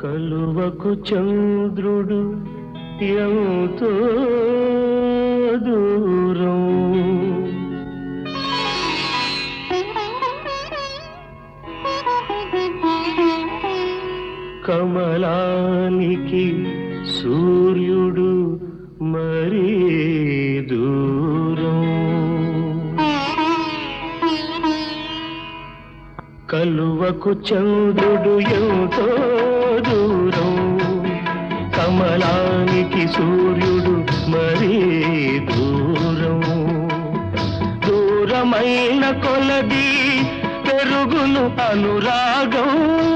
కలువకు చంద్రుడు ఎంతో దూరం కమలానికి సూర్యుడు మరీ దూరం కలువకు చంద్రుడు ఎంతో దూరం కమలానికి సూర్యుడు మరీ దూరం దూరమైన కొలది పెరుగును అనురాగం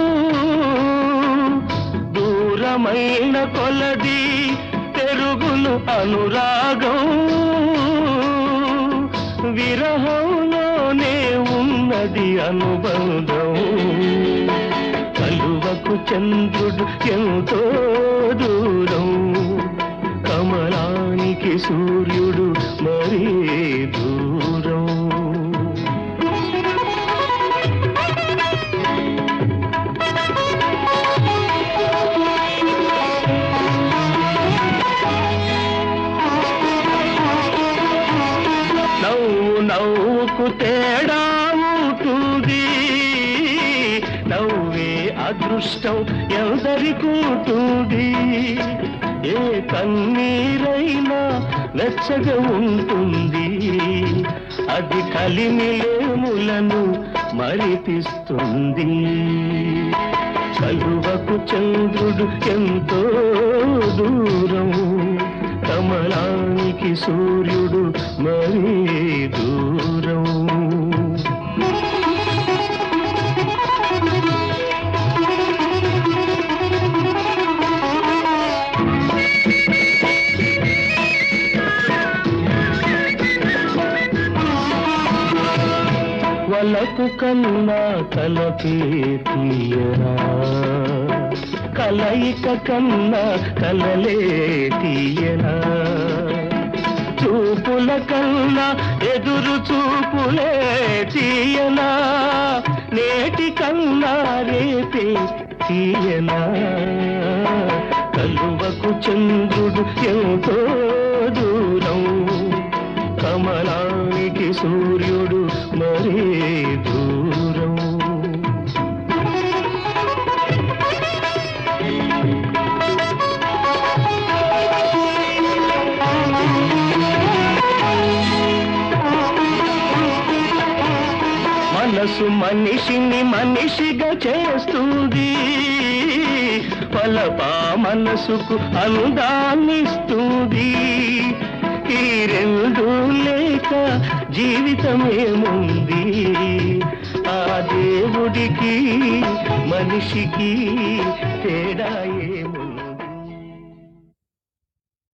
దూరమైన కొలది పెరుగును అనురాగం విరహంలోనే ఉన్నది అనుబంధం కలువకు చంద్రుడు ఎంతో దూరం కమలానికి సూర్యుడు మరీ దూరం నవ్వు నవ్వుకు తేడా ఉంటుంది నవ్వే అదృష్టం ఎందరికుంటుంది ఏ కన్నీరైనా వెచ్చగా ఉంటుంది అది కలిమిలేములను మరిపిస్తుంది కలువకు చంద్రుడు ఎంతో దూరం కమలానికి సూర్యుడు మరీ దూరం వలపు కన్నా తలపే తీయరా కలయిక కన్నా కలలే తీయరా చూపుల కన్నా ఎదురు చూపులే తీయనా నేటి కన్నా రేపే తీయనా కలువకు చంద్రుడు ఎంతో దూరం కమలానికి సూర్యుడు మరీ దూరం మనసు మనిషిని మనిషిగా చేస్తుంది పలపా మనసుకు అనుదాన్నిస్తుంది ఈ రెండు లేక జీవితమేముంది ఆ దేవుడికి మనిషికి తేడా ఏముంది